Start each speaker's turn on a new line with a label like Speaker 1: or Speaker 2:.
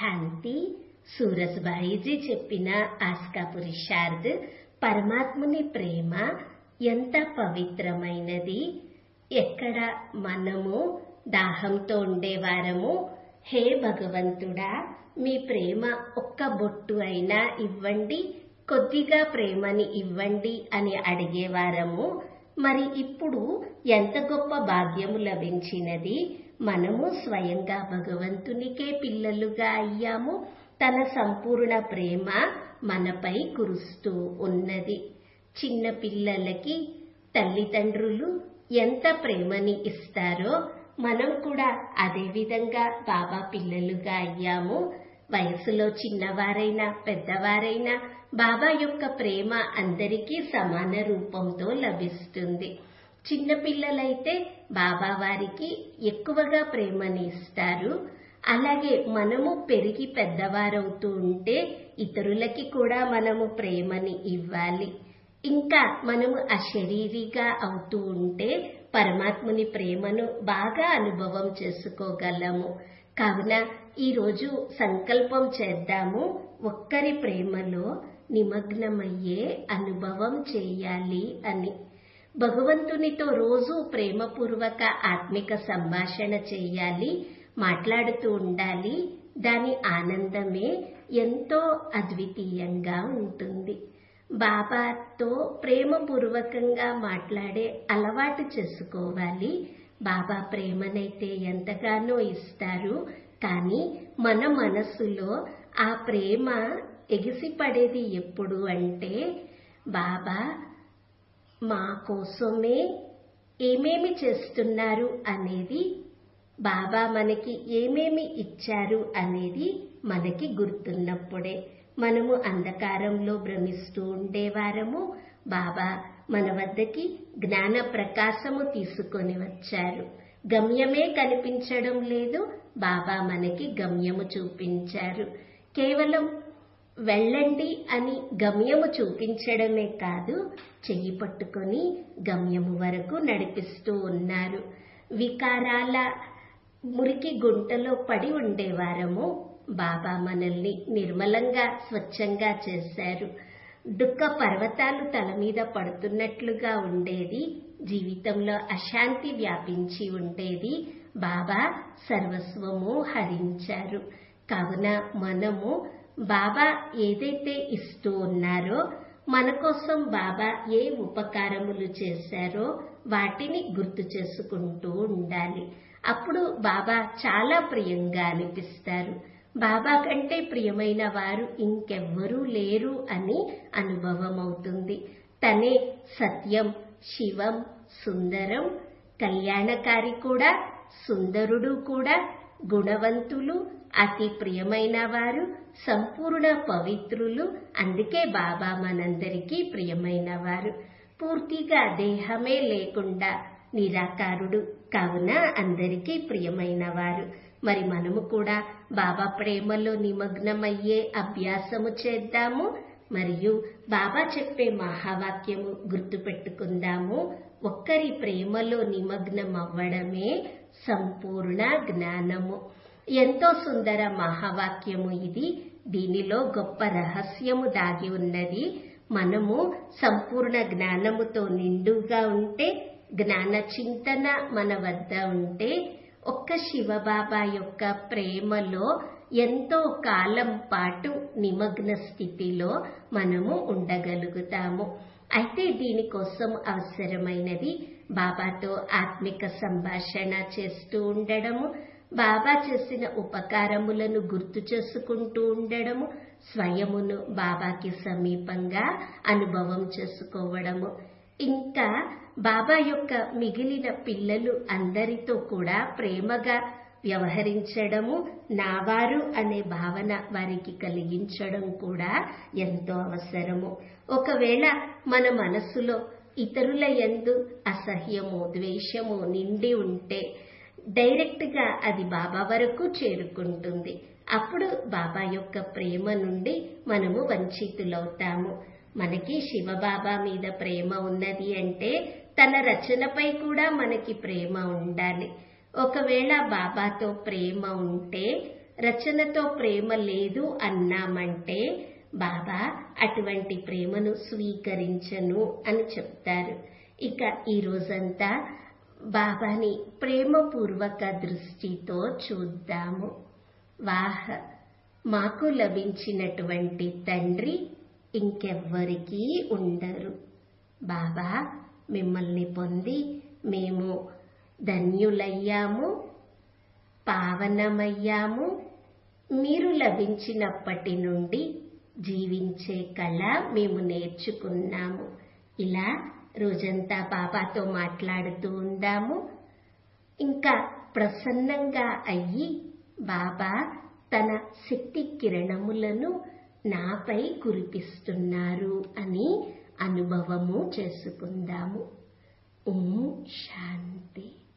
Speaker 1: శాంతి సూరజ్బాయిజీ చెప్పిన ఆస్కా పురుషార్థ్ పరమాత్ముని ప్రేమ ఎంత పవిత్రమైనది ఎక్కడ మనము దాహంతో ఉండేవారము హే భగవంతుడా మీ ప్రేమ ఒక్క బొట్టు అయినా ఇవ్వండి కొద్దిగా ప్రేమని ఇవ్వండి అని అడిగేవారము మరి ఇప్పుడు ఎంత గొప్ప భాగ్యము లభించినది మనము స్వయంగా భగవంతునికే పిల్లలుగా అయ్యాము తన సంపూర్ణ ప్రేమ మనపై కురుస్తూ ఉన్నది చిన్న పిల్లలకి తల్లిదండ్రులు ఎంత ప్రేమని ఇస్తారో మనం కూడా అదే విధంగా బాబా పిల్లలుగా అయ్యాము వయసులో చిన్నవారైనా పెద్దవారైనా బాబా యొక్క ప్రేమ అందరికీ సమాన రూపంతో లభిస్తుంది చిన్నపిల్లలైతే బాబా వారికి ఎక్కువగా ప్రేమని ఇస్తారు అలాగే మనము పెరిగి పెద్దవారవుతూ ఉంటే ఇతరులకి కూడా మనము ప్రేమని ఇవ్వాలి ఇంకా మనము అశరీరిగా అవుతూ ఉంటే పరమాత్ముని ప్రేమను బాగా అనుభవం చేసుకోగలము కావున ఈరోజు సంకల్పం చేద్దాము ఒక్కరి ప్రేమలో నిమగ్నమయ్యే అనుభవం చేయాలి అని భగవంతునితో రోజు ప్రేమపూర్వక ఆత్మిక సంభాషణ చేయాలి మాట్లాడుతూ ఉండాలి దాని ఆనందమే ఎంతో అద్వితీయంగా ఉంటుంది బాబాతో ప్రేమపూర్వకంగా మాట్లాడే అలవాటు చేసుకోవాలి బాబా ప్రేమనైతే ఎంతగానో ఇస్తారు కానీ మన మనసులో ఆ ప్రేమ ఎగిసిపడేది ఎప్పుడు అంటే బాబా మా కోసమే ఏమేమి చేస్తున్నారు అనేది బాబా మనకి ఏమేమి ఇచ్చారు అనేది మనకి గుర్తున్నప్పుడే మనము అంధకారంలో భ్రమిస్తూ ఉండేవారము బాబా మన వద్దకి జ్ఞాన ప్రకాశము తీసుకొని వచ్చారు గమ్యమే కనిపించడం లేదు బాబా మనకి గమ్యము చూపించారు కేవలం వెళ్ళండి అని గమ్యము చూపించడమే కాదు చెయ్యి పట్టుకొని గమ్యము వరకు నడిపిస్తూ ఉన్నారు వికారాల మురికి గుంటలో పడి ఉండేవారము బాబా మనల్ని నిర్మలంగా స్వచ్ఛంగా చేశారు దుఃఖ పర్వతాలు తల మీద పడుతున్నట్లుగా ఉండేది జీవితంలో అశాంతి వ్యాపించి ఉండేది బాబా సర్వస్వము హరించారు కావున మనము బాబా ఏదైతే ఇస్తూ ఉన్నారో మన కోసం బాబా ఏ ఉపకారములు చేశారో వాటిని గుర్తు చేసుకుంటూ ఉండాలి అప్పుడు బాబా చాలా ప్రియంగా అనిపిస్తారు బాబా కంటే ప్రియమైన వారు ఇంకెవ్వరూ లేరు అని అనుభవం అవుతుంది తనే సత్యం శివం సుందరం కళ్యాణకారి కూడా సుందరుడు కూడా గుణవంతులు అతి ప్రియమైన వారు సంపూర్ణ పవిత్రులు అందుకే బాబా మనందరికీ ప్రియమైన వారు పూర్తిగా దేహమే లేకుండా నిరాకారుడు కావున అందరికీ ప్రియమైన వారు మరి మనము కూడా బాబా ప్రేమలో నిమగ్నమయ్యే అభ్యాసము చేద్దాము మరియు బాబా చెప్పే మహావాక్యము గుర్తుపెట్టుకుందాము ఒక్కరి ప్రేమలో నిమగ్నం అవ్వడమే సంపూర్ణ జ్ఞానము ఎంతో సుందర మహావాక్యము ఇది దీనిలో గొప్ప రహస్యము దాగి ఉన్నది మనము సంపూర్ణ జ్ఞానముతో నిండుగా ఉంటే జ్ఞాన చింతన మన వద్ద ఉంటే ఒక్క శివబాబా యొక్క ప్రేమలో ఎంతో కాలం పాటు నిమగ్న స్థితిలో మనము ఉండగలుగుతాము అయితే దీనికోసం అవసరమైనది బాబాతో ఆత్మిక సంభాషణ చేస్తూ ఉండడము బాబా చేసిన ఉపకారములను గుర్తు చేసుకుంటూ ఉండడము స్వయమును బాబాకి సమీపంగా అనుభవం చేసుకోవడము ఇంకా బాబా యొక్క మిగిలిన పిల్లలు అందరితో కూడా ప్రేమగా వ్యవహరించడము నావారు అనే భావన వారికి కలిగించడం కూడా ఎంతో అవసరము ఒకవేళ మన మనస్సులో ఇతరుల ఎందు అసహ్యము ద్వేషము నిండి ఉంటే డైరెక్ట్ గా అది బాబా వరకు చేరుకుంటుంది అప్పుడు బాబా యొక్క ప్రేమ నుండి మనము వంచితులవుతాము మనకి శివబాబా మీద ప్రేమ ఉన్నది అంటే తన రచనపై కూడా మనకి ప్రేమ ఉండాలి ఒకవేళ బాబాతో ప్రేమ ఉంటే రచనతో ప్రేమ లేదు అన్నామంటే బాబా అటువంటి ప్రేమను స్వీకరించను అని చెప్తారు ఇక ఈ రోజంతా బాబాని ప్రేమపూర్వక దృష్టితో చూద్దాము వాహ్ మాకు లభించినటువంటి తండ్రి ఇంకెవ్వరికీ ఉండరు బాబా మిమ్మల్ని పొంది మేము ధన్యులయ్యాము పావనమయ్యాము మీరు లభించినప్పటి నుండి జీవించే కళ మేము నేర్చుకున్నాము ఇలా రోజంతా బాబాతో మాట్లాడుతూ ఉందాము ఇంకా ప్రసన్నంగా అయ్యి బాబా తన శక్తి కిరణములను నాపై కురిపిస్తున్నారు అని అనుభవము చేసుకుందాము ఓం శాంతి